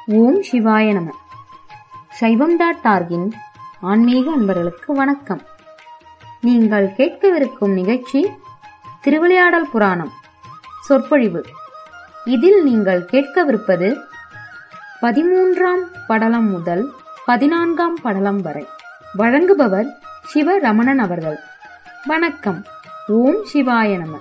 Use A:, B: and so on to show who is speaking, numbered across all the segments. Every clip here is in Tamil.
A: ஓம் சிவாய நம சைவம் டாட் டார்கின் ஆன்மீக அன்பர்களுக்கு வணக்கம் நீங்கள் கேட்கவிருக்கும் நிகழ்ச்சி திருவிளையாடல் புராணம் சொற்பொழிவு இதில் நீங்கள் கேட்கவிருப்பது பதிமூன்றாம் படலம் முதல் பதினான்காம் படலம் வரை வழங்குபவர் சிவ ரமணன் அவர்கள் வணக்கம் ஓம் சிவாய நம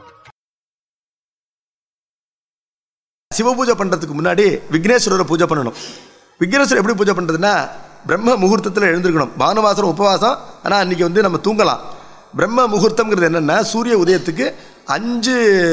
B: சிவபூஜை பண்ணுறதுக்கு முன்னாடி விக்னேஸ்வரரை பூஜை பண்ணணும் விக்னேஸ்வரர் எப்படி பூஜை பண்ணுறதுன்னா பிரம்ம முகூர்த்தத்தில் எழுந்திருக்கணும் பானுவாசனம் உபவாசம் ஆனால் அன்றைக்கி வந்து நம்ம தூங்கலாம் பிரம்ம முகூர்த்தம்ங்கிறது என்னென்னா சூரிய உதயத்துக்கு அஞ்சு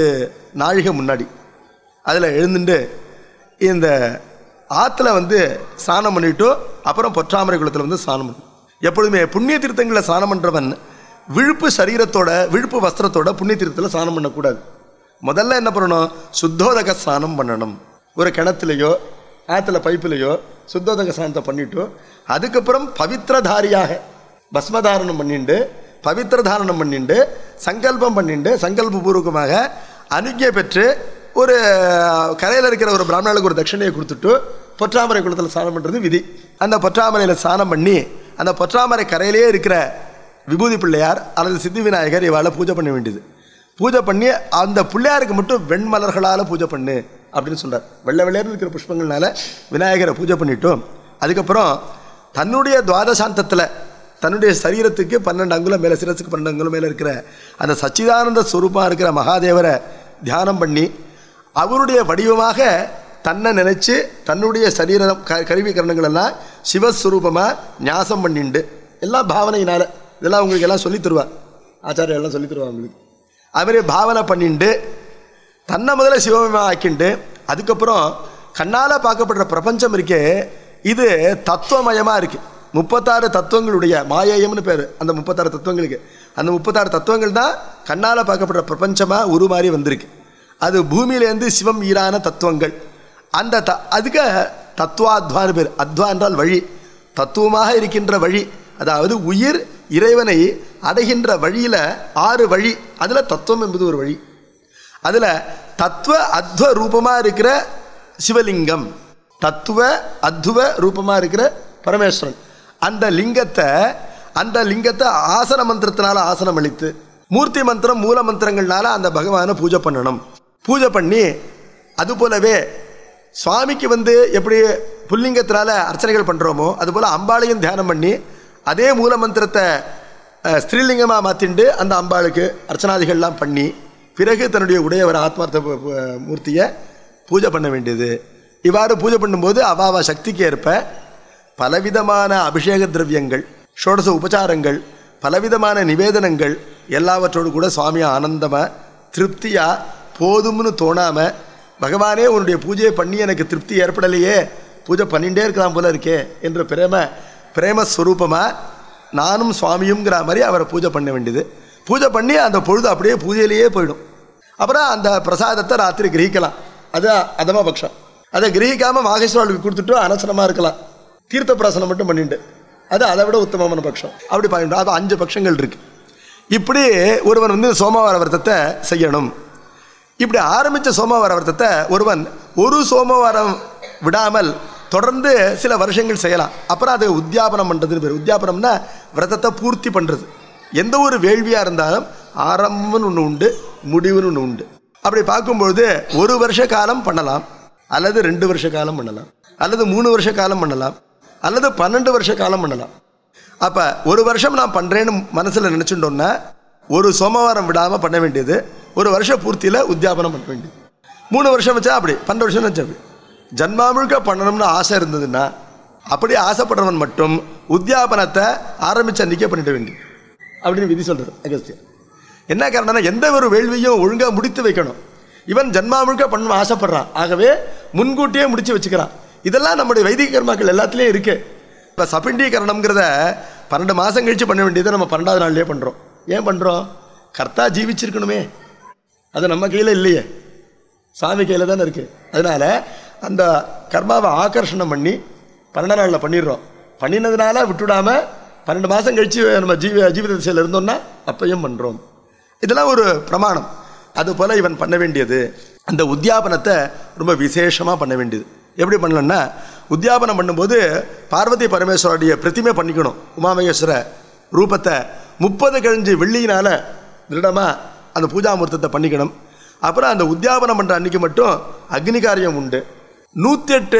B: நாழிகை முன்னாடி அதில் எழுந்துட்டு இந்த ஆற்றுல வந்து ஸ்நானம் பண்ணிட்டு அப்புறம் பொற்றாமரை குளத்தில் வந்து ஸ்நானம் பண்ணணும் எப்பொழுதுமே புண்ணிய தீர்த்தங்களில் ஸ்நானம் பண்ணுறவன் விழுப்பு சரீரத்தோட விழுப்பு வஸ்திரத்தோட புண்ணிய தீர்த்தத்தில் ஸ்நானம் பண்ணக்கூடாது முதல்ல என்ன பண்ணணும் சுத்தோதக ஸ்நானம் பண்ணணும் ஒரு கிணத்துலையோ ஆற்றுல பைப்புலையோ சுத்தோதக ஸ்நானத்தை பண்ணிட்டு அதுக்கப்புறம் பவித்திரதாரியாக பஸ்மதாரணம் பண்ணிண்டு பவித்திரதாரணம் பண்ணிண்டு சங்கல்பம் பண்ணிண்டு சங்கல்பபூர்வகமாக அனுஜை பெற்று ஒரு கரையில் இருக்கிற ஒரு பிராமணனுக்கு ஒரு தட்சிணையை கொடுத்துட்டு பொற்றாமரை குளத்தில் ஸ்நானம் பண்ணுறது விதி அந்த பொற்றாமரையில் ஸ்நானம் பண்ணி அந்த பொற்றாமரை கரையிலேயே இருக்கிற விபூதி பிள்ளையார் அல்லது சித்தி விநாயகர் இவாளை பூஜை பண்ண வேண்டியது பூஜை பண்ணி அந்த பிள்ளையாருக்கு மட்டும் வெண்மலர்களால் பூஜை பண்ணு அப்படின்னு சொல்கிறார் வெள்ளை வெள்ளையர்னு இருக்கிற புஷ்பங்கள்னால விநாயகரை பூஜை பண்ணிட்டோம் அதுக்கப்புறம் தன்னுடைய துவாதசாந்தத்தில் தன்னுடைய சரீரத்துக்கு பன்னெண்டு அங்குலம் மேலே சிரசுக்கு பன்னெண்டு அங்குலம் மேலே இருக்கிற அந்த சச்சிதானந்த ஸ்வரூபமாக இருக்கிற மகாதேவரை தியானம் பண்ணி அவருடைய வடிவமாக தன்னை நினைச்சு தன்னுடைய சரீரம் க கருவி கரணங்கள் எல்லாம் சிவஸ்வரூபமாக ஞாசம் பண்ணிண்டு எல்லாம் பாவனையினால இதெல்லாம் உங்களுக்கு எல்லாம் சொல்லித் தருவா ஆச்சாரியர் எல்லாம் சொல்லித் தருவா உங்களுக்கு அவரே பாவனை பண்ணிண்டு தன்னை முதல்ல சிவமயமாக ஆக்கிண்டு அதுக்கப்புறம் கண்ணால் பார்க்கப்படுற பிரபஞ்சம் இருக்கே இது தத்துவமயமாக இருக்குது முப்பத்தாறு தத்துவங்களுடைய மாயேயம்னு பேர் அந்த முப்பத்தாறு தத்துவங்களுக்கு அந்த முப்பத்தாறு தத்துவங்கள் தான் கண்ணால் பார்க்கப்படுற பிரபஞ்சமாக உருமாறி வந்திருக்கு அது பூமியிலேருந்து சிவம் ஈரான தத்துவங்கள் அந்த த அதுக்கு தத்துவாத்வான்னு பேர் அத்வா என்றால் வழி தத்துவமாக இருக்கின்ற வழி அதாவது உயிர் இறைவனை அடைகின்ற வழியில் ஆறு வழி அதில் தத்துவம் என்பது ஒரு வழி அதில் தத்துவ அத்வ ரூபமாக இருக்கிற சிவலிங்கம் தத்துவ அத்வ ரூபமாக இருக்கிற பரமேஸ்வரன் அந்த லிங்கத்தை அந்த லிங்கத்தை ஆசன மந்திரத்தினால ஆசனம் அளித்து மூர்த்தி மந்திரம் மூல மந்திரங்கள்னால அந்த பகவானை பூஜை பண்ணணும் பூஜை பண்ணி அது போலவே சுவாமிக்கு வந்து எப்படி புல்லிங்கத்தினால அர்ச்சனைகள் பண்ணுறோமோ அதுபோல் அம்பாளையும் தியானம் பண்ணி அதே மூல மந்திரத்தை அஹ், ஸ்ரீலிங்கமாக மாற்றிண்டு அந்த அம்பாளுக்கு அர்ச்சனாதிகள்லாம் பண்ணி பிறகு தன்னுடைய உடையவர் ஆத்மார்த்த பு- பு- மூர்த்தியை பூஜை பண்ண வேண்டியது இவ்வாறு பூஜை பண்ணும்போது அவாவா சக்திக்கு ஏற்ப பலவிதமான அபிஷேக திரவியங்கள் ஷோடச உபச்சாரங்கள் பலவிதமான நிவேதனங்கள் எல்லாவற்றோடு கூட சுவாமி ஆனந்தமாக திருப்தியாக போதும்னு தோணாமல் பகவானே உன்னுடைய பூஜையை பண்ணி எனக்கு திருப்தி ஏற்படலையே பூஜை பண்ணிகிட்டே இருக்கலாம் போல இருக்கே என்ற பிரேம பிரேமஸ்வரூபமாக நானும் சுவாமியுங்கிற மாதிரி அவரை பூஜை பண்ண வேண்டியது பூஜை பண்ணி அந்த பொழுது அப்படியே பூஜையிலேயே போயிடும் அப்புறம் அந்த பிரசாதத்தை ராத்திரி கிரகிக்கலாம் அது அதம பட்சம் அதை கிரகிக்காமல் மாகேஸ்வரனுக்கு கொடுத்துட்டு அனசனமாக இருக்கலாம் தீர்த்த பிரசனம் மட்டும் பண்ணிட்டு அது அதை விட உத்தமமான பட்சம் அப்படி பண்ணிட்டோம் அது அஞ்சு பட்சங்கள் இருக்கு இப்படி ஒருவன் வந்து சோமவார விரதத்தை செய்யணும் இப்படி ஆரம்பித்த சோமவார விரதத்தை ஒருவன் ஒரு சோமவாரம் விடாமல் தொடர்ந்து சில வருஷங்கள் செய்யலாம் அப்புறம் அது உத்தியாபனம் பண்ணுறதுன்னு பேர் உத்தியாபனம்னா விரதத்தை பூர்த்தி பண்ணுறது எந்த ஒரு வேள்வியாக இருந்தாலும் ஆரம்பம்னு ஒன்று உண்டு முடிவுன்னு ஒன்று உண்டு அப்படி பார்க்கும்பொழுது ஒரு வருஷ காலம் பண்ணலாம் அல்லது ரெண்டு வருஷ காலம் பண்ணலாம் அல்லது மூணு வருஷ காலம் பண்ணலாம் அல்லது பன்னெண்டு வருஷ காலம் பண்ணலாம் அப்போ ஒரு வருஷம் நான் பண்ணுறேன்னு மனசில் நினச்சிட்டோன்னா ஒரு சோமவாரம் விடாமல் பண்ண வேண்டியது ஒரு வருஷ பூர்த்தியில் உத்தியாபனம் பண்ண வேண்டியது மூணு வருஷம் வச்சா அப்படி பன்னெண்டு வருஷம் வச்சா அப்படி ஜன்மா முழுக்க பண்ணணும்னு ஆசை இருந்ததுன்னா அப்படி ஆசைப்படுறவன் மட்டும் உத்தியாபனத்தை ஆரம்பிச்ச அன்றைக்கே பண்ணிட வேண்டியது அப்படின்னு விதி சொல்கிறது அகஸ்தியர் என்ன காரணம்னா எந்த ஒரு வேள்வியும் ஒழுங்காக முடித்து வைக்கணும் இவன் ஜன்மா முழுக்க பண்ணணும் ஆசைப்படுறான் ஆகவே முன்கூட்டியே முடிச்சு வச்சுக்கிறான் இதெல்லாம் நம்முடைய வைதிக கர்மாக்கள் எல்லாத்துலேயும் இருக்கு இப்போ சபிண்டீகரணம்ங்கிறத பன்னெண்டு மாதம் கழிச்சு பண்ண வேண்டியதை நம்ம பன்னெண்டாவது நாள்லேயே பண்ணுறோம் ஏன் பண்ணுறோம் கர்த்தா ஜீவிச்சிருக்கணுமே அது நம்ம கையில் இல்லையே சாமி கையில் தானே இருக்குது அதனால் அந்த கர்மாவை ஆகர்ஷணம் பண்ணி பன்னெண்டு நாளில் பண்ணிடுறோம் பண்ணினதுனால விட்டுடாமல் பன்னெண்டு மாதம் கழித்து நம்ம ஜீவ ஜீவித திசையில் இருந்தோம்னா அப்பையும் பண்ணுறோம் இதெல்லாம் ஒரு பிரமாணம் அதுபோல் இவன் பண்ண வேண்டியது அந்த உத்தியாபனத்தை ரொம்ப விசேஷமாக பண்ண வேண்டியது எப்படி பண்ணலன்னா உத்தியாபனம் பண்ணும்போது பார்வதி பரமேஸ்வருடைய பிரதிமை பண்ணிக்கணும் உமாமகேஸ்வர ரூபத்தை முப்பது கழிஞ்சு வெள்ளியினால திருடமாக அந்த பூஜாமூர்த்தத்தை பண்ணிக்கணும் அப்புறம் அந்த உத்தியாபனம் பண்ணுற அன்னைக்கு மட்டும் அக்னி காரியம் உண்டு நூற்றி எட்டு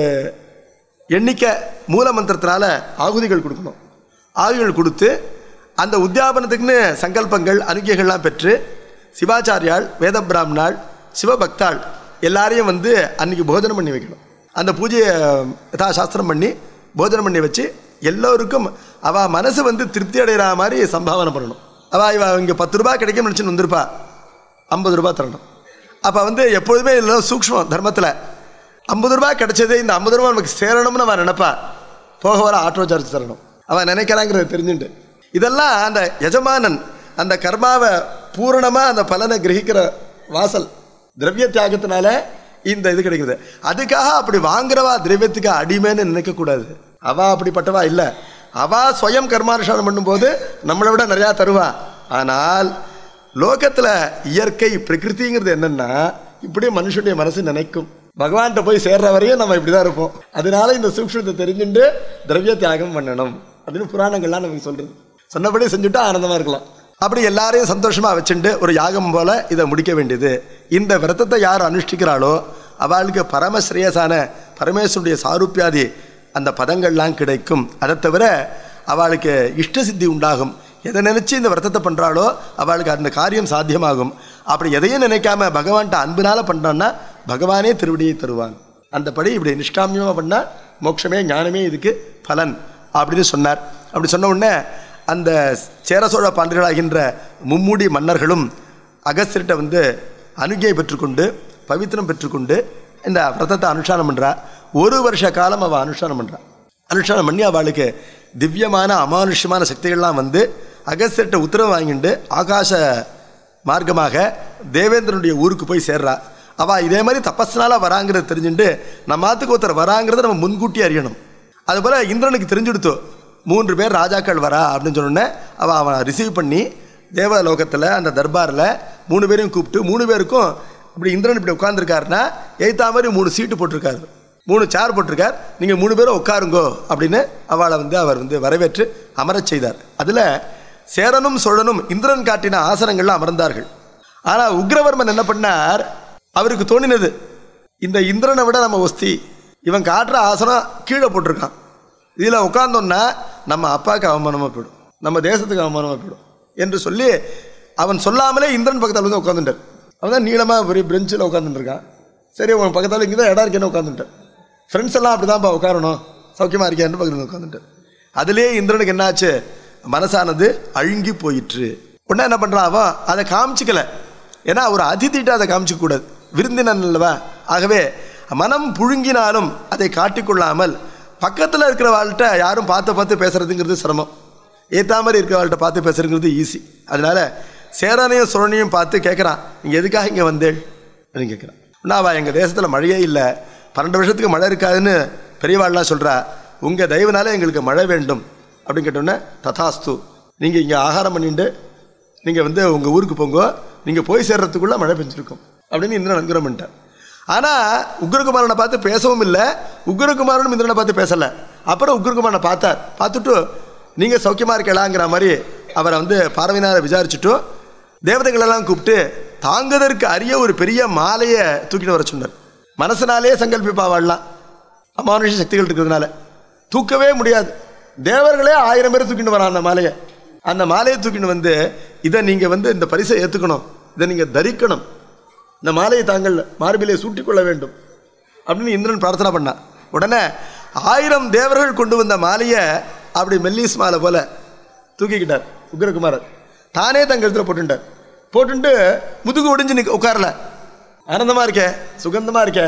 B: எண்ணிக்கை மூல மந்திரத்தினால ஆகுதிகள் கொடுக்கணும் ஆகுதிகள் கொடுத்து அந்த உத்தியாபனத்துக்குன்னு சங்கல்பங்கள் அனுகியங்கள்லாம் பெற்று சிவாச்சாரியாள் வேத பிராமணாள் சிவபக்தாள் எல்லாரையும் வந்து அன்னைக்கு போஜனம் பண்ணி வைக்கணும் அந்த பூஜையை யதா சாஸ்திரம் பண்ணி போஜனம் பண்ணி வச்சு எல்லோருக்கும் அவள் மனசு வந்து திருப்தி அடைகிற மாதிரி சம்பாவனை பண்ணணும் அவள் இவ இங்கே பத்து ரூபாய் கிடைக்கும்னு நினச்சின்னு வந்திருப்பா ஐம்பது ரூபாய் தரணும் அப்போ வந்து எப்பொழுதுமே இல்லை சூக்ஷ்மம் தர்மத்தில் ஐம்பது ரூபாய் கிடைச்சது இந்த ஐம்பது ரூபாய் நமக்கு சேரணும்னு அவன் நினைப்பா போக வர ஆட்டோ சார்ஜ் தரணும் அவன் நினைக்கிறாங்கிறத தெரிஞ்சுட்டு இதெல்லாம் அந்த எஜமானன் அந்த கர்மாவை பூரணமாக அந்த பலனை கிரகிக்கிற வாசல் திரவிய தியாகத்தினால இந்த இது கிடைக்குது அதுக்காக அப்படி வாங்குறவா திரவியத்துக்கு அடிமைன்னு நினைக்கக்கூடாது அவா அப்படிப்பட்டவா இல்லை அவா ஸ்வயம் கர்மானுஷ்டானம் பண்ணும்போது நம்மளை விட நிறையா தருவா ஆனால் லோகத்தில் இயற்கை பிரகிருதிங்கிறது என்னன்னா இப்படியே மனுஷனுடைய மனசு நினைக்கும் பகவான்கிட்ட போய் சேர்ற வரையும் நம்ம இப்படி தான் இருப்போம் அதனால இந்த சூக்ஷ்மத்தை தெரிஞ்சுட்டு திரவிய தியாகம் பண்ணணும் அப்படின்னு புராணங்கள்லாம் நமக்கு சொல்றது சொன்னபடி செஞ்சுட்டா ஆனந்தமா இருக்கலாம் அப்படி எல்லாரையும் சந்தோஷமா வச்சுட்டு ஒரு யாகம் போல இதை முடிக்க வேண்டியது இந்த விரதத்தை யார் அனுஷ்டிக்கிறாளோ அவளுக்கு பரமஸ்ரேயசான பரமேஸ்வருடைய சாரூப்பியாதி அந்த பதங்கள்லாம் கிடைக்கும் அதை தவிர அவளுக்கு இஷ்ட சித்தி உண்டாகும் எதை நினைச்சு இந்த விரதத்தை பண்றாளோ அவளுக்கு அந்த காரியம் சாத்தியமாகும் அப்படி எதையும் நினைக்காம பகவான்கிட்ட அன்பினால பண்றான்னா பகவானே திருவடியை தருவான் அந்தபடி இப்படி நிஷ்காமியமா பண்ணா மோட்சமே ஞானமே இதுக்கு பலன் அப்படின்னு சொன்னார் அப்படி சொன்ன உடனே அந்த சேர சோழ பாண்டியர்களாகின்ற மும்முடி மன்னர்களும் அகஸ்திரிட்ட வந்து அனுகியை பெற்றுக்கொண்டு பவித்திரம் பெற்றுக்கொண்டு இந்த விரதத்தை அனுஷ்டானம் பண்றா ஒரு வருஷ காலம் அவள் அனுஷ்டானம் பண்றா அனுஷ்டானம் பண்ணி அவளுக்கு திவ்யமான அமானுஷ்யமான சக்திகள்லாம் வந்து அகஸ்திரிட்ட உத்தரவு வாங்கிட்டு ஆகாச மார்க்கமாக தேவேந்திரனுடைய ஊருக்கு போய் சேர்றா அவள் இதே மாதிரி தபஸ்னால வராங்கிறத தெரிஞ்சுட்டு நம்ம ஆத்துக்கு ஒருத்தர் வராங்கிறத நம்ம முன்கூட்டி அறியணும் அதுபோல் இந்திரனுக்கு தெரிஞ்சுடுத்தோ மூன்று பேர் ராஜாக்கள் வரா அப்படின்னு சொன்னோடனே அவள் அவன் ரிசீவ் பண்ணி தேவலோகத்தில் அந்த தர்பாரில் மூணு பேரையும் கூப்பிட்டு மூணு பேருக்கும் இப்படி இந்திரன் இப்படி உட்காந்துருக்காருன்னா எய்த்தா மாதிரி மூணு சீட்டு போட்டிருக்காரு மூணு சேர் போட்டிருக்கார் நீங்கள் மூணு பேரும் உட்காருங்கோ அப்படின்னு அவளை வந்து அவர் வந்து வரவேற்று அமரச் செய்தார் அதில் சேரனும் சோழனும் இந்திரன் காட்டின ஆசனங்கள்ல அமர்ந்தார்கள் ஆனால் உக்ரவர்மன் என்ன பண்ணார் அவருக்கு தோணினது இந்த இந்திரனை விட நம்ம ஒஸ்தி இவன் காட்டுற ஆசனம் கீழே போட்டிருக்கான் இதில் உட்காந்தோன்னா நம்ம அப்பாவுக்கு அவமானமாக போயிடும் நம்ம தேசத்துக்கு அவமானமாக போயிடும் என்று சொல்லி அவன் சொல்லாமலே இந்திரன் பக்கத்தில் வந்து உட்காந்துட்டார் அவன் தான் நீளமாக பெரிய பெஞ்சில் உட்காந்துட்டுருக்கான் சரி உன் பக்கத்தில் இங்கே தான் இடம் இருக்கேன்னு உட்காந்துட்டார் ஃப்ரெண்ட்ஸ் எல்லாம் அப்படி தான்ப்பா உட்காரணும் சௌக்கியமாக இருக்கேன்னு பக்கத்தில் உட்காந்துட்டார் அதுலேயே இந்திரனுக்கு என்னாச்சு மனசானது அழுங்கி போயிற்று உடனே என்ன பண்ணுறான் அவன் அதை காமிச்சிக்கல ஏன்னா ஒரு அதிதிட்ட அதை காமிச்சிக்க கூடாது விருந்தினன் அல்லவா ஆகவே மனம் புழுங்கினாலும் அதை காட்டிக்கொள்ளாமல் பக்கத்தில் இருக்கிறவாள்கிட்ட யாரும் பார்த்து பார்த்து பேசுறதுங்கிறது சிரமம் ஏற்ற மாதிரி இருக்கிறவாள்கிட்ட பார்த்து பேசுறதுங்கிறது ஈஸி அதனால சேரனையும் சுரனையும் பார்த்து கேட்குறான் நீங்கள் எதுக்காக இங்கே வந்தேள் அப்படின்னு கேட்குறான் நான் அவள் எங்கள் தேசத்தில் மழையே இல்லை பன்னெண்டு வருஷத்துக்கு மழை இருக்காதுன்னு பெரியவாள்லாம் சொல்கிறா உங்கள் தயவுனால எங்களுக்கு மழை வேண்டும் அப்படின்னு கேட்டோன்னே ததாஸ்து நீங்கள் இங்கே ஆகாரம் பண்ணிட்டு நீங்கள் வந்து உங்கள் ஊருக்கு போங்க நீங்கள் போய் சேர்றதுக்குள்ளே மழை பெஞ்சிருக்கும் அப்படின்னு இந்திரன் அனுகிரம் பண்ணிட்டார் ஆனால் உக்ரகுமாரனை பார்த்து பேசவும் இல்லை உக்ரகுமாரனும் இந்திரனை பார்த்து பேசலை அப்புறம் உக்ரகுமாரனை பார்த்தார் பார்த்துட்டு நீங்கள் சௌக்கியமாக இருக்கலாங்கிற மாதிரி அவரை வந்து பார்வையினார விசாரிச்சுட்டு தேவதைகளெல்லாம் கூப்பிட்டு தாங்குவதற்கு அரிய ஒரு பெரிய மாலையை தூக்கிட்டு வர சொன்னார் மனசனாலே சங்கல்பிப்பா வாழலாம் அமானுஷ சக்திகள் இருக்கிறதுனால தூக்கவே முடியாது தேவர்களே ஆயிரம் பேர் தூக்கிட்டு வரான் அந்த மாலையை அந்த மாலையை தூக்கிட்டு வந்து இதை நீங்கள் வந்து இந்த பரிசை ஏற்றுக்கணும் இதை நீங்கள் தரிக்கணும் இந்த மாலையை தாங்கள் மார்பிலே சூட்டிக்கொள்ள வேண்டும் அப்படின்னு இந்திரன் பிரார்த்தனை பண்ணான் உடனே ஆயிரம் தேவர்கள் கொண்டு வந்த மாலையை அப்படி மெல்லிஸ் மாலை போல தூக்கிக்கிட்டார் உக்ரகுமாரர் தானே தங்க இடத்துல போட்டுட்டார் போட்டுட்டு முதுகு ஒடிஞ்சு நிற்க உட்காரல ஆனந்தமாக இருக்கே சுகந்தமாக இருக்கே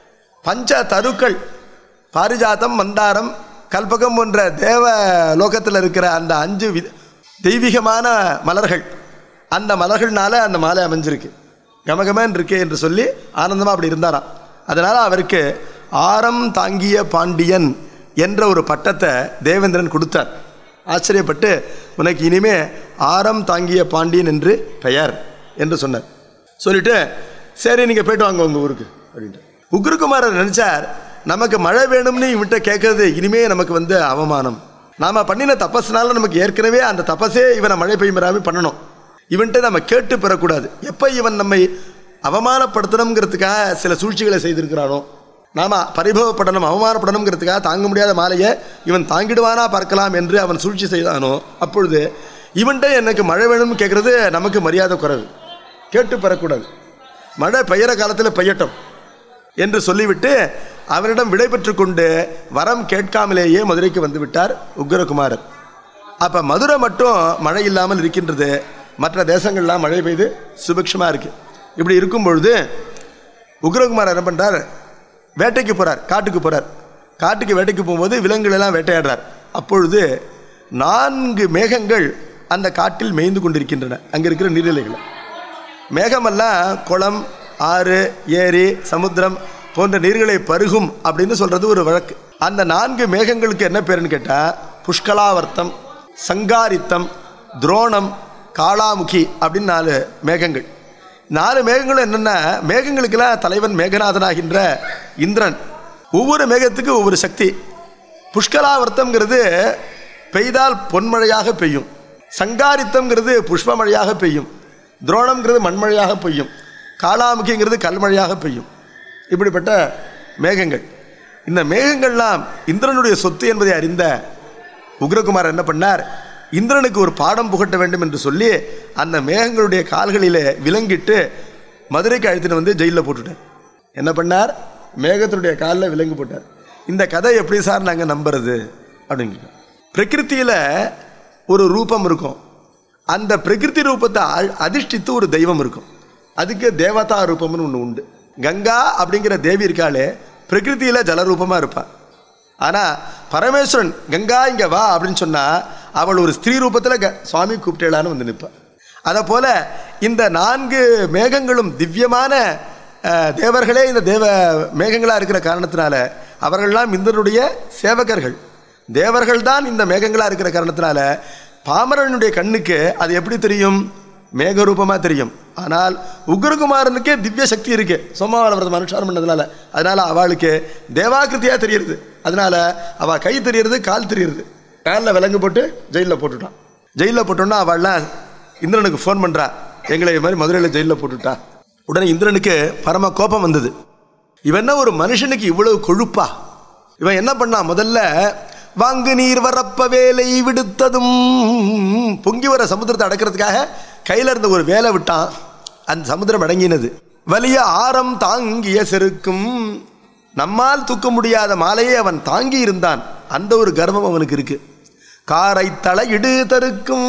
B: பஞ்ச தருக்கள் பாரிஜாத்தம் மந்தாரம் கல்பகம் போன்ற தேவ லோகத்தில் இருக்கிற அந்த அஞ்சு வி தெய்வீகமான மலர்கள் அந்த மலர்கள்னால அந்த மாலை அமைஞ்சிருக்கு கமகமன் இருக்கே என்று சொல்லி ஆனந்தமாக அப்படி இருந்தாராம் அதனால் அவருக்கு ஆரம் தாங்கிய பாண்டியன் என்ற ஒரு பட்டத்தை தேவேந்திரன் கொடுத்தார் ஆச்சரியப்பட்டு உனக்கு இனிமே ஆரம் தாங்கிய பாண்டியன் என்று பெயர் என்று சொன்னார் சொல்லிட்டு சரி நீங்கள் போயிட்டு வாங்க உங்கள் ஊருக்கு அப்படின்ட்டு உக்ரகுமாரர் நினச்சார் நமக்கு மழை வேணும்னு இவன்கிட்ட கேட்கறது இனிமே நமக்கு வந்து அவமானம் நாம பண்ணின தபஸ்னால நமக்கு ஏற்கனவே அந்த தபஸே இவனை மழை பெய்யுறாம பண்ணணும் இவன்கிட்ட நம்ம கேட்டு பெறக்கூடாது எப்போ இவன் நம்மை அவமானப்படுத்தணுங்கிறதுக்காக சில சூழ்ச்சிகளை செய்திருக்கிறானோ நாம பரிபவப்படணும் அவமானப்படணுங்கிறதுக்காக தாங்க முடியாத மாலையை இவன் தாங்கிடுவானா பார்க்கலாம் என்று அவன் சூழ்ச்சி செய்தானோ அப்பொழுது இவன்கிட்ட எனக்கு மழை வேணும்னு கேட்கறது நமக்கு மரியாதை குறைவு கேட்டு பெறக்கூடாது மழை பெய்கிற காலத்தில் பெய்யட்டும் என்று சொல்லிவிட்டு அவரிடம் விடை பெற்றுக் கொண்டு வரம் கேட்காமலேயே மதுரைக்கு வந்து விட்டார் உக்ரகுமாரர் அப்ப மதுரை மட்டும் மழை இல்லாமல் இருக்கின்றது மற்ற தேசங்கள்லாம் மழை பெய்து சுபிக்ஷமா இருக்கு இப்படி இருக்கும் பொழுது உக்ரகுமாரர் என்ன பண்றார் வேட்டைக்கு போறார் காட்டுக்கு போறார் காட்டுக்கு வேட்டைக்கு போகும்போது விலங்குகள் எல்லாம் வேட்டையாடுறார் அப்பொழுது நான்கு மேகங்கள் அந்த காட்டில் மேய்ந்து கொண்டிருக்கின்றன அங்க இருக்கிற நீர்நிலைகள் மேகமெல்லாம் குளம் ஆறு ஏரி சமுத்திரம் போன்ற நீர்களை பருகும் அப்படின்னு சொல்றது ஒரு வழக்கு அந்த நான்கு மேகங்களுக்கு என்ன பேருன்னு கேட்டா புஷ்கலாவர்த்தம் சங்காரித்தம் துரோணம் காளாமுகி அப்படின்னு நாலு மேகங்கள் நாலு மேகங்களும் என்னென்னா மேகங்களுக்கெல்லாம் தலைவன் மேகநாதனாகின்ற இந்திரன் ஒவ்வொரு மேகத்துக்கு ஒவ்வொரு சக்தி புஷ்கலாவர்த்தம்ங்கிறது பெய்தால் பொன்மழையாக பெய்யும் சங்காரித்தம்ங்கிறது புஷ்பமழையாக பெய்யும் துரோணம்ங்கிறது மண்மழையாக பெய்யும் காளாமுகிங்கிறது கல்மழையாக பெய்யும் இப்படிப்பட்ட மேகங்கள் இந்த மேகங்கள்லாம் இந்திரனுடைய சொத்து என்பதை அறிந்த உக்ரகுமார் என்ன பண்ணார் இந்திரனுக்கு ஒரு பாடம் புகட்ட வேண்டும் என்று சொல்லி அந்த மேகங்களுடைய கால்களிலே விலங்கிட்டு மதுரைக்கு அழைத்துட்டு வந்து ஜெயிலில் போட்டுட்டார் என்ன பண்ணார் மேகத்தினுடைய காலில் விலங்கு போட்டார் இந்த கதை எப்படி சார் நாங்கள் நம்புறது அப்படின்னு பிரகிருத்தியில் ஒரு ரூபம் இருக்கும் அந்த பிரகிருதி ரூபத்தை அ- அதிஷ்டித்து ஒரு தெய்வம் இருக்கும் அதுக்கு தேவதா ரூபம்னு ஒன்று உண்டு கங்கா அப்படிங்கிற தேவி இருக்காளே பிரகிருதியில் ஜலரூபமாக இருப்பாள் ஆனால் பரமேஸ்வரன் கங்கா இங்கே வா அப்படின்னு சொன்னால் அவள் ஒரு ஸ்திரீ ரூபத்தில் க சுவாமி கூப்பிட்டேளான்னு வந்து நிற்பாள் அதை போல இந்த நான்கு மேகங்களும் திவ்யமான அஹ், தேவர்களே இந்த தேவ மேகங்களாக இருக்கிற காரணத்தினால அவர்கள்லாம் இந்திரனுடைய சேவகர்கள் தேவர்கள் தான் இந்த மேகங்களாக இருக்கிற காரணத்தினால பாமரனுடைய கண்ணுக்கு அது எப்படி தெரியும் மேகரூபமாக தெரியும் ஆனால் உக்ரகுமாரனுக்கே திவ்ய சக்தி இருக்கு சோமாவளவரத அனுஷ்டானம் பண்ணதுனால அதனால அவளுக்கு தேவாக்கிருத்தியாக தெரியுது அதனால அவள் கை தெரியறது கால் தெரியறது காலில் விலங்கு போட்டு ஜெயிலில் போட்டுட்டான் ஜெயிலில் போட்டோன்னா அவள்லாம் இந்திரனுக்கு ஃபோன் பண்ணுறா எங்களை இது மாதிரி மதுரையில் ஜெயிலில் போட்டுட்டா உடனே இந்திரனுக்கு பரம கோபம் வந்தது இவன் என்ன ஒரு மனுஷனுக்கு இவ்வளவு கொழுப்பா இவன் என்ன பண்ணான் முதல்ல வாங்கு நீர் வரப்ப வேலை விடுத்ததும் பொங்கி வர சமுத்திரத்தை அடக்கிறதுக்காக கையில இருந்த ஒரு வேலை விட்டான் அந்த சமுத்திரம் அடங்கினது வலிய ஆரம் தாங்கிய செருக்கும் நம்மால் தூக்க முடியாத மாலையை அவன் தாங்கி இருந்தான் அந்த ஒரு கர்வம் அவனுக்கு இருக்கு காரை தலையிடு தருக்கும்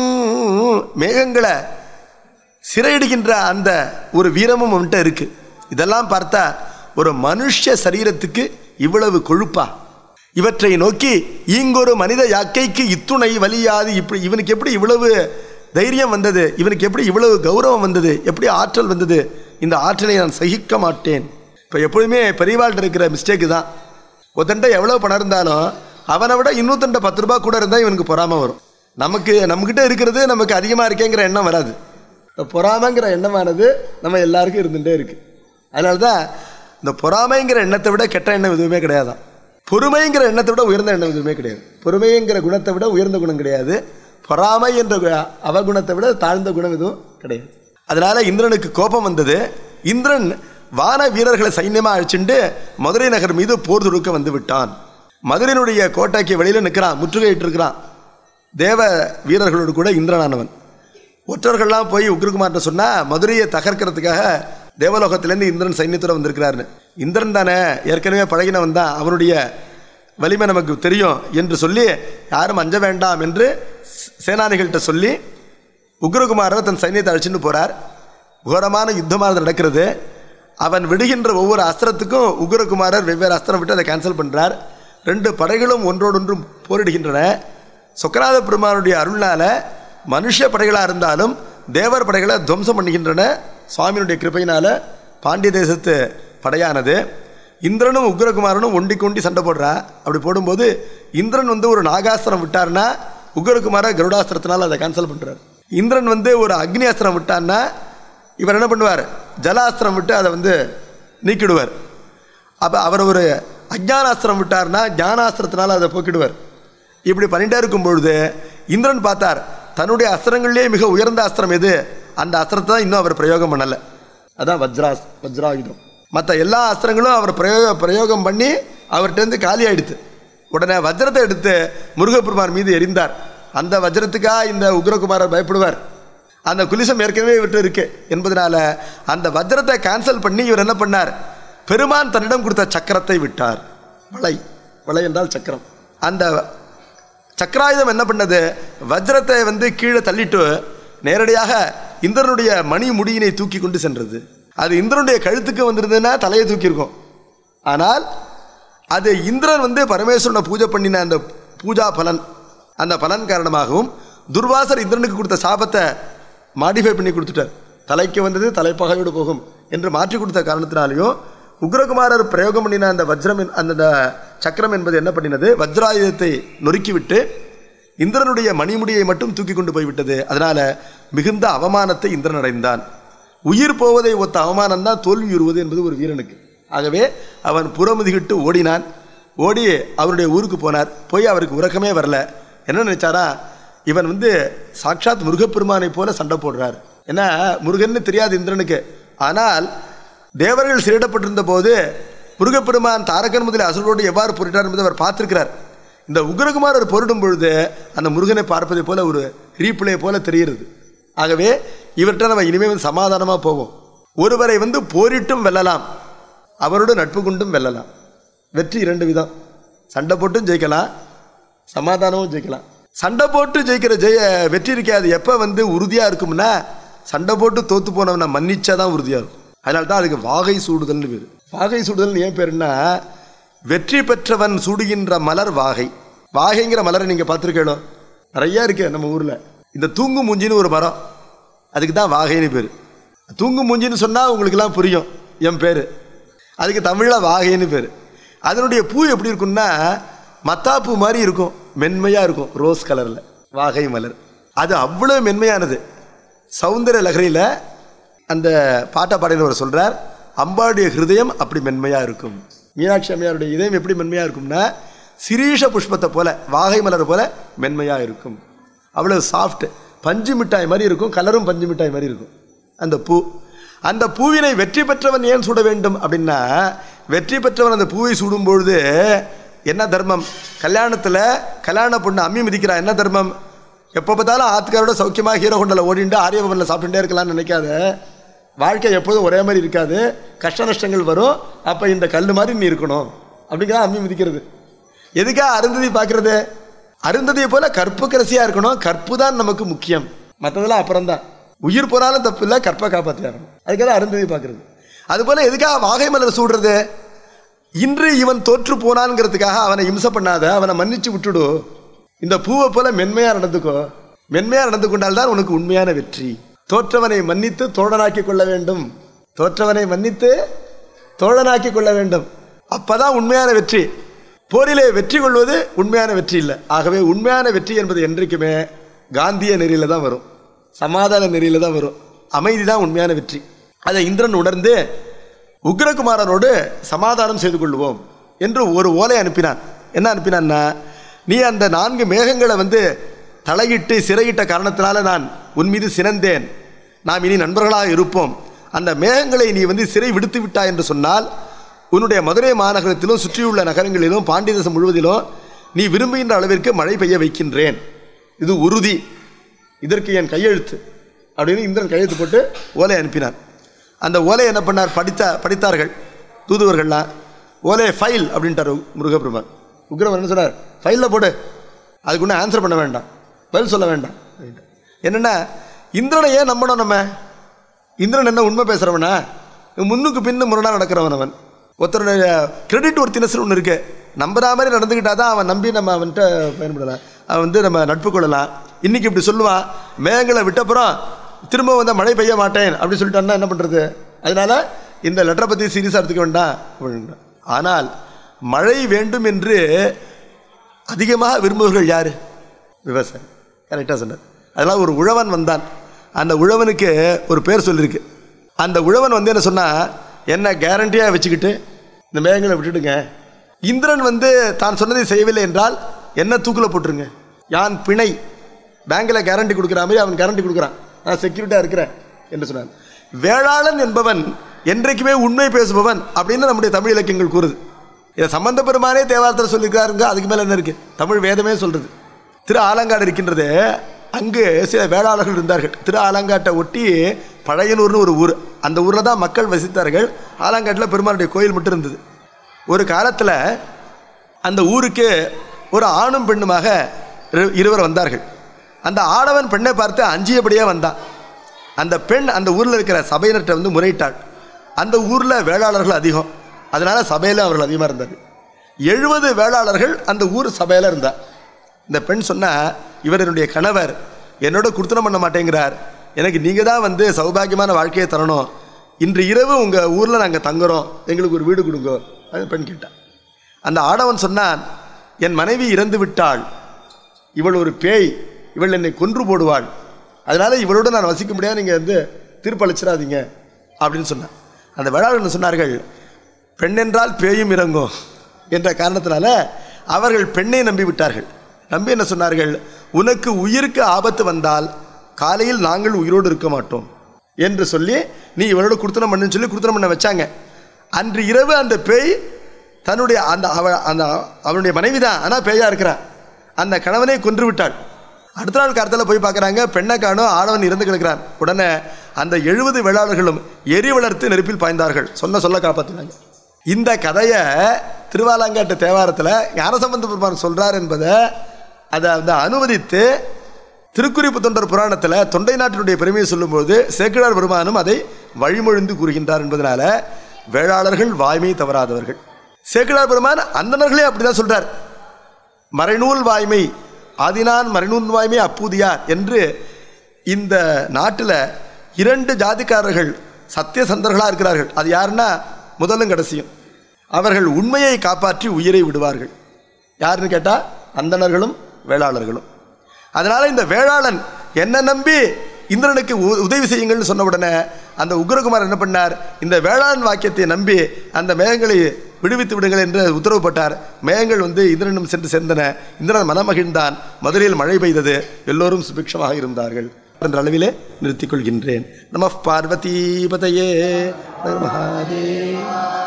B: மேகங்களை சிறையிடுகின்ற அந்த ஒரு வீரமும் அவன்கிட்ட இருக்கு இதெல்லாம் பார்த்தா ஒரு மனுஷ சரீரத்துக்கு இவ்வளவு கொழுப்பா இவற்றை நோக்கி இங்கொரு மனித யாக்கைக்கு இத்துணை வலியாது இப்படி இவனுக்கு எப்படி இவ்வளவு தைரியம் வந்தது இவனுக்கு எப்படி இவ்வளவு கௌரவம் வந்தது எப்படி ஆற்றல் வந்தது இந்த ஆற்றலை நான் சகிக்க மாட்டேன் இப்போ எப்பொழுதுமே பெரியவாள்கிட்ட இருக்கிற மிஸ்டேக்கு தான் ஒருத்தன்ட்ட எவ்வளோ பணம் இருந்தாலும் அவனை விட இன்னொருத்தன்ட்ட பத்து ரூபாய் கூட இருந்தால் இவனுக்கு பொறாம வரும் நமக்கு நம்மக்கிட்ட இருக்கிறது நமக்கு அதிகமாக இருக்கேங்கிற எண்ணம் வராது இந்த பொறாமைங்கிற எண்ணமானது நம்ம எல்லாருக்கும் இருந்துகிட்டே இருக்கு அதனால தான் இந்த பொறாமைங்கிற எண்ணத்தை விட கெட்ட எண்ணம் எதுவுமே கிடையாதான் பொறுமைங்கிற எண்ணத்தை விட உயர்ந்த எண்ணம் எதுவுமே கிடையாது பொறுமைங்கிற குணத்தை விட உயர்ந்த குணம் கிடையாது பொறாமை என்ற கு- அவகுணத்தை விட தாழ்ந்த குணம் எதுவும் கிடையாது அதனால இந்திரனுக்கு கோபம் வந்தது இந்திரன் வான வீரர்களை சைன்யமா அழிச்சுண்டு மதுரை நகர் மீது போர் தொடுக்க வந்து விட்டான் மதுரையினுடைய கோட்டைக்கு வெளியில நிற்கிறான் முற்றுகையிட்டு இருக்கிறான் தேவ வீரர்களோடு கூட இந்திரனானவன் ஒற்றர்கள்லாம் போய் உக்ரகுமார்ட்ட சொன்னா மதுரையை தகர்க்கிறதுக்காக தேவலோகத்திலேருந்து இந்திரன் சைன்யத்தோட வந்திருக்கிறாருன்னு இந்திரன் தானே ஏற்கனவே பழகினவன் தான் அவனுடைய வலிமை நமக்கு தெரியும் என்று சொல்லி யாரும் அஞ்ச வேண்டாம் என்று சே- சேனானிகள்கிட்ட சொல்லி உக்ரகுமாரர் தன் சைன்யத்தை அழைச்சிட்டு போறார் கோரமான யுத்தமானது நடக்கிறது அவன் விடுகின்ற ஒவ்வொரு அஸ்திரத்துக்கும் உக்ரகுமாரர் வெவ்வேறு அஸ்திரம் விட்டு அதை கேன்சல் பண்றார் ரெண்டு படைகளும் ஒன்றோடொன்றும் போரிடுகின்றன சொக்கநாத பெருமானுடைய அருள்னால மனுஷ படைகளாக இருந்தாலும் தேவர் படைகளை துவம்சம் பண்ணுகின்றன சுவாமியினுடைய கிருபையினால பாண்டிய தேசத்து படையானது இந்திரனும் உக்ரகுமாரனும் ஒண்டி கொண்டி சண்டை போடுறா அப்படி போடும்போது இந்திரன் வந்து ஒரு நாகாஸ்திரம் விட்டார்னா உக்ரகுமார கருடாஸ்திரத்தினால அதை கேன்சல் பண்றார் இந்திரன் வந்து ஒரு அக்னி அஸ்திரம் விட்டான்னா இவர் என்ன பண்ணுவார் ஜலாஸ்திரம் விட்டு அதை வந்து நீக்கிடுவார் அப்போ அவர் ஒரு அஜ்ஞானாஸ்திரம் விட்டார்னா ஞானாஸ்திரத்தினால அதை போக்கிடுவார் இப்படி பண்ணிட்டே இருக்கும் பொழுது இந்திரன் பார்த்தார் தன்னுடைய அஸ்திரங்களிலே மிக உயர்ந்த அஸ்திரம் எது அந்த அஸ்திரத்தை தான் இன்னும் அவர் பிரயோகம் பண்ணலை அதான் வஜ்ராஸ் வஜ்ராயுதம் மற்ற எல்லா அஸ்திரங்களும் அவர் பிரயோக பிரயோகம் பண்ணி அவர்கிட்டருந்து காலி ஆயிடுத்து உடனே வஜ்ரத்தை எடுத்து முருகப்பெருமான் மீது எரிந்தார் அந்த வஜ்ரத்துக்கா இந்த உக்ரகுமாரர் பயப்படுவார் அந்த குலிசம் ஏற்கனவே இவர்கிட்ட இருக்கு என்பதனால அந்த வஜ்ரத்தை கேன்சல் பண்ணி இவர் என்ன பண்ணார் பெருமான் தன்னிடம் கொடுத்த சக்கரத்தை விட்டார் வளை வளை என்றால் சக்கரம் அந்த சக்கராயுதம் என்ன பண்ணது வஜ்ரத்தை வந்து கீழே தள்ளிட்டு நேரடியாக இந்திரனுடைய மணி முடியினை தூக்கி கொண்டு சென்றது அது இந்திரனுடைய கழுத்துக்கு வந்திருந்ததுன்னா தலையை தூக்கியிருக்கும் ஆனால் அது இந்திரன் வந்து பரமேஸ்வரனை பூஜை பண்ணின அந்த பூஜா பலன் அந்த பலன் காரணமாகவும் துர்வாசர் இந்திரனுக்கு கொடுத்த சாபத்தை மாடிஃபை பண்ணி கொடுத்துட்டார் தலைக்கு வந்தது தலைப்பகையோடு போகும் என்று மாற்றி கொடுத்த காரணத்தினாலேயும் உக்ரகுமாரர் பிரயோகம் பண்ணின அந்த வஜ்ரம் என்- அந்த அந்த சக்கரம் என்பது என்ன பண்ணினது வஜ்ராயுதத்தை நொறுக்கிவிட்டு இந்திரனுடைய மணிமுடியை மட்டும் தூக்கி கொண்டு போய்விட்டது அதனால மிகுந்த அவமானத்தை இந்திரன் அடைந்தான் உயிர் போவதை ஒத்த அவமானம் தான் தோல்வியுறுவது என்பது ஒரு வீரனுக்கு ஆகவே அவன் புறமுதுகிட்டு ஓடினான் ஓடி அவருடைய ஊருக்கு போனார் போய் அவருக்கு உறக்கமே வரல என்ன நினைச்சாரா இவன் வந்து சாட்சாத் முருகப்பெருமானை போல சண்டை போடுறார் ஏன்னா முருகன்னு தெரியாது இந்திரனுக்கு ஆனால் தேவர்கள் சிறையிடப்பட்டிருந்த போது முருகப்பெருமான் தாரகன் முதலில் அசுரோடு எவ்வாறு போரிட்டார் என்பதை அவர் பார்த்திருக்கிறார் இந்த உக்ரகுமாரர் போரிடும் பொழுது அந்த முருகனை பார்ப்பதை போல ஒரு ரீப்ளே போல தெரிகிறது ஆகவே இவர்கிட்ட நம்ம இனிமே வந்து சமாதானமாக போவோம் ஒருவரை வந்து போரிட்டும் வெல்லலாம் அவரோடு நட்பு கொண்டும் வெல்லலாம் வெற்றி இரண்டு விதம் சண்டை போட்டும் ஜெயிக்கலாம் சமாதானமும் ஜெயிக்கலாம் சண்டை போட்டு ஜெயிக்கிற ஜெய வெற்றி இருக்காது எப்போ வந்து உறுதியாக இருக்கும்னா சண்டை போட்டு தோத்து போனவனை மன்னிச்சா தான் உறுதியாக இருக்கும் அதனால தான் அதுக்கு வாகை சூடுதல்னு பேர் வாகை சூடுதல் ஏன் பேருன்னா வெற்றி பெற்றவன் சூடுகின்ற மலர் வாகை வாகைங்கிற மலரை நீங்கள் பார்த்துருக்கணும் நிறையா இருக்கு நம்ம ஊரில் இந்த தூங்கு மூஞ்சின்னு ஒரு மரம் அதுக்கு தான் வாகைன்னு பேர் தூங்கு மூஞ்சின்னு சொன்னால் உங்களுக்கெல்லாம் புரியும் என் பேர் அதுக்கு தமிழில் வாகைன்னு பேர் அதனுடைய பூ எப்படி இருக்கும்னா மத்தாப்பூ மாதிரி இருக்கும் மென்மையாக இருக்கும் ரோஸ் கலரில் வாகை மலர் அது அவ்வளோ மென்மையானது சௌந்தர லகரியில் அந்த பாட்டா பாடினவர் சொல்கிறார் அம்பாளுடைய ஹிருதயம் அப்படி மென்மையாக இருக்கும் மீனாட்சி அம்மையாருடைய இதயம் எப்படி மென்மையாக இருக்கும்னா சிரீஷ புஷ்பத்தை போல வாகை மலர் போல மென்மையாக இருக்கும் அவ்வளோ சாஃப்ட் பஞ்சு மிட்டாய் மாதிரி இருக்கும் கலரும் பஞ்சு மிட்டாய் மாதிரி இருக்கும் அந்த பூ அந்த பூவினை வெற்றி பெற்றவன் ஏன் சூட வேண்டும் அப்படின்னா வெற்றி பெற்றவன் அந்த பூவை சூடும் பொழுது என்ன தர்மம் கல்யாணத்தில் கல்யாண பொண்ணு அம்மி மிதிக்கிறா என்ன தர்மம் எப்போ பார்த்தாலும் ஆத்துக்காரோட சௌக்கியமாக ஹீரோ ஹோண்டலில் ஓடிண்டு ஆரியபவனில் சாப்பிட்டுட்டே இருக்கலாம்னு நினைக்காத வாழ்க்கை எப்போதும் ஒரே மாதிரி இருக்காது கஷ்ட நஷ்டங்கள் வரும் அப்போ இந்த கல் மாதிரி நீ இருக்கணும் அப்படிங்கிறா அம்மி மிதிக்கிறது எதுக்காக அருந்ததி பார்க்கறது அருந்ததியை போல கற்புக்கு ரசியாக இருக்கணும் கற்பு தான் நமக்கு முக்கியம் மற்றதெல்லாம் அப்புறம்தான் உயிர் போனாலும் தப்பு இல்லை கற்பை காப்பாற்றியாரணும் அதுக்காக அருந்ததி பார்க்கறது அதுபோல் எதுக்காக வாகை மலர் சூடுறது இன்று இவன் தோற்று போனான்ங்கிறதுக்காக அவனை இம்சை பண்ணாத அவனை மன்னிச்சு விட்டுடு இந்த பூவை போல மென்மையா நடந்துக்கோ மென்மையா நடந்து கொண்டால்தான் உனக்கு உண்மையான வெற்றி தோற்றவனை மன்னித்து தோழனாக்கி கொள்ள வேண்டும் தோற்றவனை மன்னித்து தோழனாக்கி கொள்ள வேண்டும் அப்பதான் உண்மையான வெற்றி போரிலே வெற்றி கொள்வது உண்மையான வெற்றி இல்லை ஆகவே உண்மையான வெற்றி என்பது என்றைக்குமே காந்திய நெறியில தான் வரும் சமாதான நெறியில தான் வரும் அமைதி தான் உண்மையான வெற்றி அதை இந்திரன் உணர்ந்து உக்ரகுமாரனோடு சமாதானம் செய்து கொள்வோம் என்று ஒரு ஓலை அனுப்பினான் என்ன அனுப்பினான்னா நீ அந்த நான்கு மேகங்களை வந்து தலையிட்டு சிறையிட்ட காரணத்தினால நான் உன் மீது சினந்தேன் நாம் இனி நண்பர்களாக இருப்போம் அந்த மேகங்களை நீ வந்து சிறை விடுத்து விட்டாய் என்று சொன்னால் உன்னுடைய மதுரை மாநகரத்திலும் சுற்றியுள்ள நகரங்களிலும் பாண்டிய தேசம் முழுவதிலும் நீ விரும்புகின்ற அளவிற்கு மழை பெய்ய வைக்கின்றேன் இது உறுதி இதற்கு என் கையெழுத்து அப்படின்னு இந்திரன் கையெழுத்து போட்டு ஓலை அனுப்பினார் அந்த ஓலை என்ன பண்ணார் படித்த படித்தார்கள் தூதுவர்கள்லாம் ஓலை ஃபைல் அப்படின்ட்டார் முருகப்பெருமான் உக்ரவன் என்ன சொன்னார் ஃபைலில் போடு அதுக்கு ஒன்றும் ஆன்சர் பண்ண வேண்டாம் பதில் சொல்ல வேண்டாம் அப்படின்ட்டு. என்னென்னா இந்திரனை ஏன் நம்பணும் நம்ம இந்திரன் என்ன உண்மை பேசுகிறவனா முன்னுக்கு பின்னு முரணாக நடக்கிறவன் அவன் ஒருத்தருடைய கிரெடிட் ஒர்த்தினஸ் ஒன்று இருக்கு நம்புற மாதிரி நடந்துக்கிட்டா தான் அவன் நம்பி நம்ம அவன்கிட்ட பயன்படலாம் அவன் வந்து நம்ம நட்பு கொள்ளலாம் இன்னைக்கு இப்படி சொல்லுவான் மேகங்களை விட்டப்புறம் திரும்ப வந்து மழை பெய்ய மாட்டேன் அப்படி சொல்லிட்டான்னா என்ன பண்ணுறது அதனால இந்த லெட்டரை பற்றி சீரியஸாக எடுத்துக்க வேண்டாம் அப்படின்னா. ஆனால் மழை வேண்டும் என்று அதிகமாக விரும்புபவர்கள் யார் விவசாயி கரெக்டாக சொன்னார் அதெல்லாம் ஒரு உழவன் வந்தான் அந்த உழவனுக்கு ஒரு பேர் சொல்லியிருக்கு அந்த உழவன் வந்து என்ன சொன்னால் என்ன கேரண்டியாக வச்சுக்கிட்டு இந்த மேகங்களை விட்டுடுங்க இந்திரன் வந்து தான் சொன்னதை செய்யவில்லை என்றால் என்ன தூக்கில் போட்டுருங்க யான் பிணை பேங்கில் கேரண்டி கொடுக்குற மாதிரி அவன் கேரண்டி கொடுக்குறான் நான் செக்யூரிட்டியாக இருக்கிறேன் என்று சொன்னான் வேளாளன் என்பவன் என்றைக்குமே உண்மை பேசுபவன் அப்படின்னு நம்முடைய தமிழ் இலக்கியங்கள் கூறுது இதை சம்பந்த பெருமானே தேவாரத்தில் சொல்லியிருக்காருங்க அதுக்கு மேலே என்ன இருக்கு தமிழ் வேதமே சொல்றது திரு ஆலங்காடு இருக்கின்றது அங்கு சில வேளாளர்கள் இருந்தார்கள் திரு ஆலங்காட்டை ஒட்டி பழையனூர்னு ஒரு ஊர் அந்த ஊரில் தான் மக்கள் வசித்தார்கள் ஆலங்காட்டில் பெருமானுடைய கோயில் மட்டும் இருந்தது ஒரு காலத்தில் அந்த ஊருக்கு ஒரு ஆணும் பெண்ணுமாக இரு- இருவர் வந்தார்கள் அந்த ஆடவன் பெண்ணை பார்த்து அஞ்சியபடியே வந்தான் அந்த பெண் அந்த ஊரில் இருக்கிற சபையினர்கிட்ட வந்து முறையிட்டாள் அந்த ஊரில் வேளாளர்கள் அதிகம் அதனால சபையில் அவர்கள் அதிகமாக இருந்தார் எழுபது வேளாளர்கள் அந்த ஊர் சபையில் இருந்தார் இந்த பெண் சொன்னா இவர் என்னுடைய கணவர் என்னோட குடுத்தனம் பண்ண மாட்டேங்கிறார் எனக்கு நீங்கள் தான் வந்து சௌபாகியமான வாழ்க்கையை தரணும் இன்று இரவு உங்கள் ஊரில் நாங்கள் தங்குறோம் எங்களுக்கு ஒரு வீடு கொடுங்க அது பெண் கேட்டான் அந்த ஆடவன் சொன்னான் என் மனைவி இறந்து விட்டாள் இவள் ஒரு பேய் இவள் என்னை கொன்று போடுவாள் அதனால இவளோட நான் வசிக்க முடியாது நீங்கள் வந்து தீர்ப்பளிச்சிடாதீங்க அப்படின்னு சொன்னான் அந்த வேளாளர்கள் சொன்னார்கள் பெண் என்றால் பேயும் இறங்கும் என்ற காரணத்தினால அவர்கள் பெண்ணை நம்பி விட்டார்கள் நம்பி என்ன சொன்னார்கள் உனக்கு உயிருக்கு ஆபத்து வந்தால் காலையில் நாங்கள் உயிரோடு இருக்க மாட்டோம் என்று சொல்லி நீ இவளோட குடுத்தனம் பண்ணுன்னு சொல்லி குடுத்தனம் பண்ண வச்சாங்க அன்று இரவு அந்த பேய் தன்னுடைய அந்த அவ அந்த அவனுடைய மனைவி தான் ஆனால் பேயா இருக்கிறா அந்த கணவனை கொன்று விட்டாள் அடுத்த நாள் காலத்தில் போய் பார்க்குறாங்க பெண்ணை காணும் ஆடவன் இறந்து கிடக்கிறான் உடனே அந்த எழுபது வேளாளர்களும் எரி வளர்த்து நெருப்பில் பாய்ந்தார்கள் சொன்ன சொல்ல காப்பாற்றினாங்க இந்த கதையை திருவாலாங்காட்டு தேவாரத்தில் ஞானசம்பந்த பெருமான் சொல்றார் என்பதை அதை வந்து அனுமதித்து திருக்குறிப்பு தொண்டர் புராணத்தில் தொண்டை நாட்டினுடைய பெருமையை சொல்லும்போது சேக்கிழார் பெருமானும் அதை வழிமொழிந்து கூறுகின்றார் என்பதனால வேளாளர்கள் வாய்மை தவறாதவர்கள் சேக்கிழார் பெருமான் அந்தணர்களே அப்படிதான் சொல்றார் மறைநூல் வாய்மை ஆதினான் மறைநூல் வாய்மை அப்பூதியார் என்று இந்த நாட்டில் இரண்டு ஜாதிக்காரர்கள் சத்தியசந்தர்களாக இருக்கிறார்கள் அது யாருன்னா முதலும் கடைசியும் அவர்கள் உண்மையை காப்பாற்றி உயிரை விடுவார்கள் யாருன்னு கேட்டால் அந்தணர்களும் வேளாளர்களும் அதனால இந்த வேளாளன் என்ன நம்பி இந்திரனுக்கு உ- உதவி செய்யுங்கள்னு சொன்ன உடனே அந்த உக்ரகுமார் என்ன பண்ணார் இந்த வேளாண் வாக்கியத்தை நம்பி அந்த மேகங்களை விடுவித்து விடுங்கள் என்று உத்தரவு போட்டார் மேகங்கள் வந்து இந்திரனும் சென்று சேர்ந்தன இந்திரன் மனமகிழ்ந்தான் மதுரையில் மழை பெய்தது எல்லோரும் சுபிக்ஷமாக இருந்தார்கள் என்ற அளவிலே நிறுத்திக் கொள்கின்றேன் நம பார்வதி பதையே மகாதேவ்